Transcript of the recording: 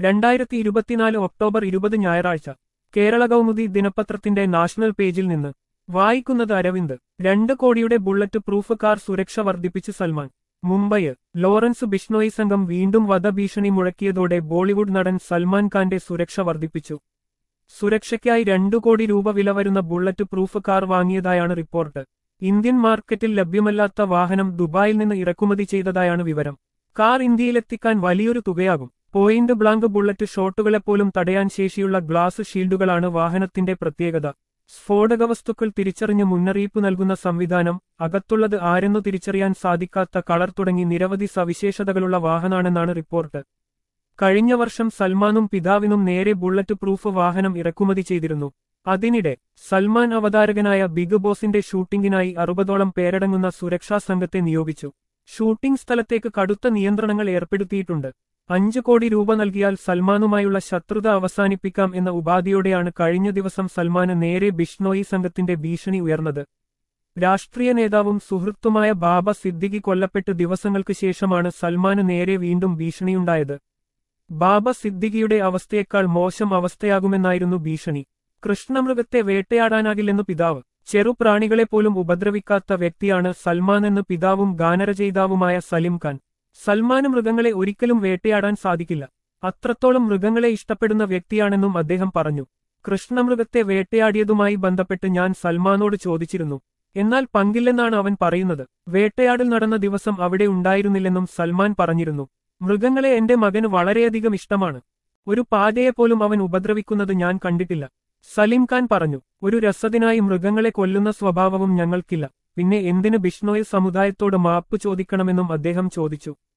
രണ്ടായിരത്തി ഇരുപത്തിനാല് ഒക്ടോബർ ഇരുപത് ഞായറാഴ്ച കേരള കൗമുദി ദിനപത്രത്തിന്റെ നാഷണൽ പേജിൽ നിന്ന് വായിക്കുന്നത് അരവിന്ദ് രണ്ട് കോടിയുടെ ബുള്ളറ്റ് പ്രൂഫ് കാർ സുരക്ഷ വർദ്ധിപ്പിച്ച് സൽമാൻ മുംബൈ ലോറൻസ് ബിഷ്ണോയി സംഘം വീണ്ടും വധഭീഷണി മുഴക്കിയതോടെ ബോളിവുഡ് നടൻ സൽമാൻ ഖാന്റെ സുരക്ഷ വർദ്ധിപ്പിച്ചു സുരക്ഷയ്ക്കായി രണ്ടു കോടി രൂപ വില വരുന്ന ബുള്ളറ്റ് പ്രൂഫ് കാർ വാങ്ങിയതായാണ് റിപ്പോർട്ട് ഇന്ത്യൻ മാർക്കറ്റിൽ ലഭ്യമല്ലാത്ത വാഹനം ദുബായിൽ നിന്ന് ഇറക്കുമതി ചെയ്തതായാണ് വിവരം കാർ ഇന്ത്യയിലെത്തിക്കാൻ വലിയൊരു തുകയാകും പോയിന്റ് ബ്ലാങ്ക് ബുള്ളറ്റ് ഷോട്ടുകളെപ്പോലും തടയാൻ ശേഷിയുള്ള ഗ്ലാസ് ഷീൽഡുകളാണ് വാഹനത്തിന്റെ പ്രത്യേകത സ്ഫോടക വസ്തുക്കൾ തിരിച്ചറിഞ്ഞ് മുന്നറിയിപ്പ് നൽകുന്ന സംവിധാനം അകത്തുള്ളത് ആരെന്നു തിരിച്ചറിയാൻ സാധിക്കാത്ത കളർ തുടങ്ങി നിരവധി സവിശേഷതകളുള്ള വാഹനാണെന്നാണ് റിപ്പോർട്ട് കഴിഞ്ഞ വർഷം സൽമാനും പിതാവിനും നേരെ ബുള്ളറ്റ് പ്രൂഫ് വാഹനം ഇറക്കുമതി ചെയ്തിരുന്നു അതിനിടെ സൽമാൻ അവതാരകനായ ബിഗ് ബോസിന്റെ ഷൂട്ടിംഗിനായി അറുപതോളം പേരടങ്ങുന്ന സുരക്ഷാ സംഘത്തെ നിയോഗിച്ചു ഷൂട്ടിംഗ് സ്ഥലത്തേക്ക് കടുത്ത നിയന്ത്രണങ്ങൾ ഏർപ്പെടുത്തിയിട്ടുണ്ട് അഞ്ചു കോടി രൂപ നൽകിയാൽ സൽമാനുമായുള്ള ശത്രുത അവസാനിപ്പിക്കാം എന്ന ഉപാധിയോടെയാണ് കഴിഞ്ഞ ദിവസം സൽമാന് നേരെ ബിഷ്ണോയി സംഘത്തിന്റെ ഭീഷണി ഉയർന്നത് രാഷ്ട്രീയ നേതാവും സുഹൃത്തുമായ ബാബ സിദ്ദിഖി കൊല്ലപ്പെട്ട് ദിവസങ്ങൾക്ക് ശേഷമാണ് സൽമാന് നേരെ വീണ്ടും ഭീഷണിയുണ്ടായത് ബാബ സിദ്ദിഖിയുടെ അവസ്ഥയേക്കാൾ മോശം അവസ്ഥയാകുമെന്നായിരുന്നു ഭീഷണി കൃഷ്ണമൃഗത്തെ വേട്ടയാടാനാകില്ലെന്നു പിതാവ് ചെറുപ്രാണികളെപ്പോലും ഉപദ്രവിക്കാത്ത വ്യക്തിയാണ് സൽമാൻ എന്ന് പിതാവും ഗാനരചയിതാവുമായ സലിം ഖാൻ സൽമാന് മൃഗങ്ങളെ ഒരിക്കലും വേട്ടയാടാൻ സാധിക്കില്ല അത്രത്തോളം മൃഗങ്ങളെ ഇഷ്ടപ്പെടുന്ന വ്യക്തിയാണെന്നും അദ്ദേഹം പറഞ്ഞു കൃഷ്ണമൃഗത്തെ വേട്ടയാടിയതുമായി ബന്ധപ്പെട്ട് ഞാൻ സൽമാനോട് ചോദിച്ചിരുന്നു എന്നാൽ പങ്കില്ലെന്നാണ് അവൻ പറയുന്നത് വേട്ടയാടൽ നടന്ന ദിവസം അവിടെ ഉണ്ടായിരുന്നില്ലെന്നും സൽമാൻ പറഞ്ഞിരുന്നു മൃഗങ്ങളെ എന്റെ മകന് വളരെയധികം ഇഷ്ടമാണ് ഒരു പാതയെപ്പോലും അവൻ ഉപദ്രവിക്കുന്നത് ഞാൻ കണ്ടിട്ടില്ല സലീം ഖാൻ പറഞ്ഞു ഒരു രസത്തിനായി മൃഗങ്ങളെ കൊല്ലുന്ന സ്വഭാവവും ഞങ്ങൾക്കില്ല പിന്നെ എന്തിന് ബിഷ്ണോയ് സമുദായത്തോട് മാപ്പ് ചോദിക്കണമെന്നും അദ്ദേഹം ചോദിച്ചു